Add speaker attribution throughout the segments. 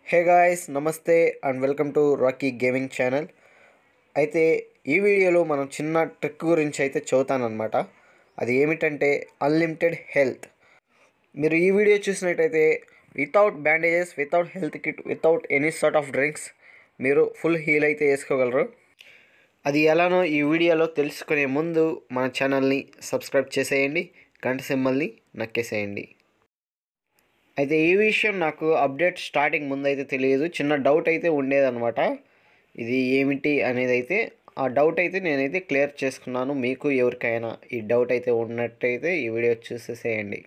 Speaker 1: hey guys namaste and welcome to Rocky gaming channel అయితే ఈ వీడియోలో మనం చిన్న ట్రిక్ గురించి అయితే చదువుతానమాట అది ఏమిటంటే అన్లిమిటెడ్ హెల్త్ మీరు ఈ వీడియో చూసినట్టయితే without bandages without health kit without any sort of drinks మీరు ఫుల్ హీల్ అయితే వేసుకోగలరు అది ఎలానో ఈ వీడియోలో తెలుసుకునే ముందు మన ఛానల్ని సబ్స్క్రైబ్ చేసేయండి గంట సింబల్ని నక్కేసేయండి అయితే ఈ విషయం నాకు అప్డేట్ స్టార్టింగ్ ముందు అయితే తెలియదు చిన్న డౌట్ అయితే ఉండేదన్నమాట ఇది ఏమిటి అనేది అయితే ఆ డౌట్ అయితే నేనైతే క్లియర్ చేసుకున్నాను మీకు ఎవరికైనా ఈ డౌట్ అయితే ఉన్నట్టయితే ఈ వీడియో చూసేసేయండి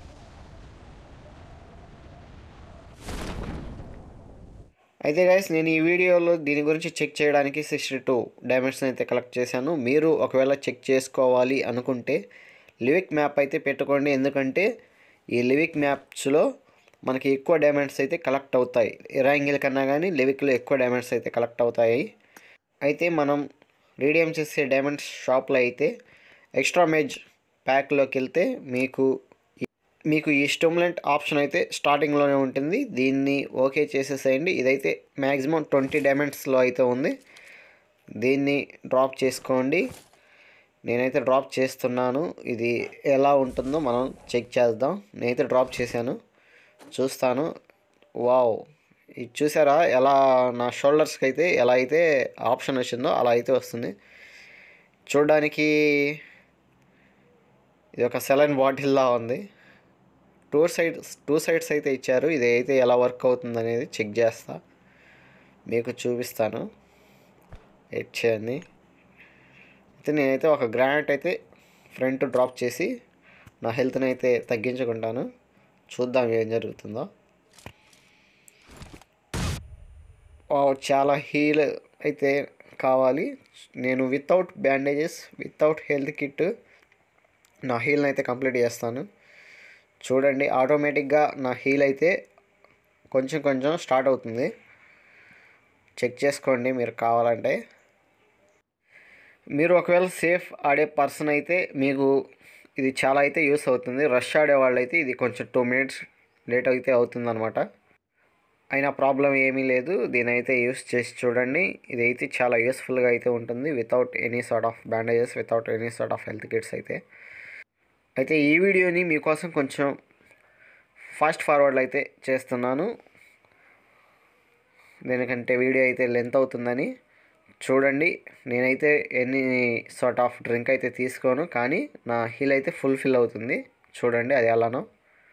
Speaker 1: అయితే గైస్ నేను ఈ వీడియోలో దీని గురించి చెక్ చేయడానికి సిక్స్టీ టూ డైమండ్స్ని అయితే కలెక్ట్ చేశాను మీరు ఒకవేళ చెక్ చేసుకోవాలి అనుకుంటే లివిక్ మ్యాప్ అయితే పెట్టుకోండి ఎందుకంటే ఈ లివిక్ మ్యాప్స్లో మనకి ఎక్కువ డైమండ్స్ అయితే కలెక్ట్ అవుతాయి ఇరాంగిల్ కన్నా కానీ లివిక్లో ఎక్కువ డైమండ్స్ అయితే కలెక్ట్ అవుతాయి అయితే మనం రీడియం చేసే డైమండ్స్ షాప్లో అయితే ఎక్స్ట్రా మేజ్ ప్యాక్లోకి వెళ్తే మీకు మీకు ఈ స్టిమ్యులెంట్ ఆప్షన్ అయితే స్టార్టింగ్లోనే ఉంటుంది దీన్ని ఓకే చేసేసేయండి ఇదైతే మ్యాక్సిమం ట్వంటీ డైమండ్స్లో అయితే ఉంది దీన్ని డ్రాప్ చేసుకోండి నేనైతే డ్రాప్ చేస్తున్నాను ఇది ఎలా ఉంటుందో మనం చెక్ చేద్దాం నేనైతే డ్రాప్ చేశాను చూస్తాను వావ్ ఇది చూసారా ఎలా నా షోల్డర్స్కి అయితే ఎలా అయితే ఆప్షన్ వచ్చిందో అలా అయితే వస్తుంది చూడడానికి ఇది ఒక సెలైన్ బాటిల్లా ఉంది టూ సైడ్స్ టూ సైడ్స్ అయితే ఇచ్చారు ఇది అయితే ఎలా వర్క్ అవుతుంది అనేది చెక్ చేస్తా మీకు చూపిస్తాను వెయిట్ చేయండి అయితే నేనైతే ఒక గ్రానైట్ అయితే ఫ్రంట్ డ్రాప్ చేసి నా హెల్త్ని అయితే తగ్గించుకుంటాను చూద్దాం ఏం జరుగుతుందో చాలా హీల్ అయితే కావాలి నేను without bandages without health kit నా హీల్ని అయితే కంప్లీట్ చేస్తాను చూడండి ఆటోమేటిక్గా నా హీల్ అయితే కొంచెం కొంచెం స్టార్ట్ అవుతుంది చెక్ చేసుకోండి మీరు కావాలంటే మీరు ఒకవేళ సేఫ్ ఆడే పర్సన్ అయితే మీకు ఇది చాలా అయితే యూస్ అవుతుంది రష్ ఆడే వాళ్ళైతే ఇది కొంచెం టూ మినిట్స్ లేట్ అయితే అవుతుందన్నమాట అయినా ప్రాబ్లం ఏమీ లేదు దీని అయితే యూస్ చేసి చూడండి ఇది అయితే చాలా యూస్ఫుల్గా అయితే ఉంటుంది without any sort of bandages without any sort of health kits అయితే అయితే ఈ వీడియోని మీకోసం కొంచెం ఫాస్ట్ ఫార్వర్డ్లో అయితే చేస్తున్నాను దీనికంటే వీడియో అయితే లెంత్ అవుతుందని చూడండి నేనైతే ఎన్ని సార్ట్ ఆఫ్ డ్రింక్ అయితే తీసుకోను కానీ నా హీల్ అయితే ఫుల్ఫిల్ అవుతుంది చూడండి అది ఎలానో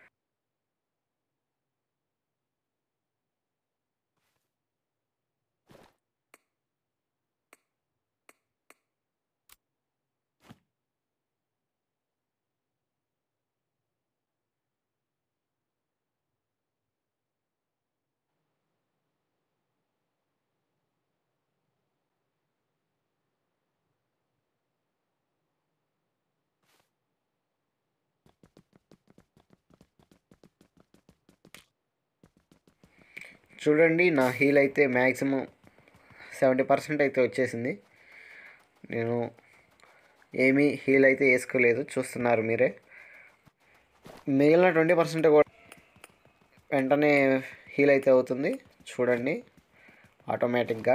Speaker 1: చూడండి నా హీల్ అయితే మ్యాక్సిమం సెవెంటీ పర్సెంట్ అయితే వచ్చేసింది నేను ఏమీ హీల్ అయితే వేసుకోలేదు చూస్తున్నారు మీరే మిగిలిన ట్వంటీ పర్సెంట్ కూడా వెంటనే హీల్ అయితే అవుతుంది చూడండి ఆటోమేటిక్గా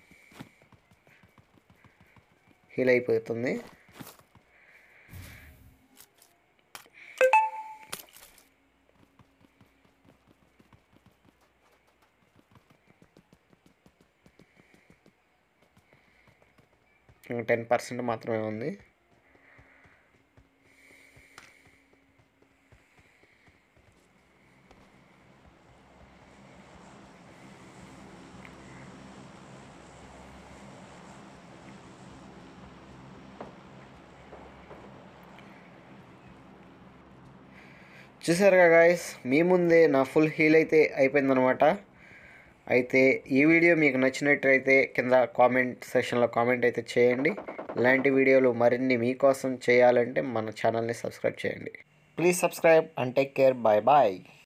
Speaker 1: హీల్ అయిపోతుంది టెన్ పర్సెంట్ మాత్రమే ఉంది చూసారుగా గాయస్ మీ ముందే నా ఫుల్ హీల్ అయితే అయిపోయిందనమాట అయితే ఈ వీడియో మీకు నచ్చినట్టయితే కింద కామెంట్ సెక్షన్లో కామెంట్ అయితే చేయండి ఇలాంటి వీడియోలు మరిన్ని మీకోసం చేయాలంటే మన ఛానల్ని సబ్స్క్రైబ్ చేయండి please subscribe and take care bye bye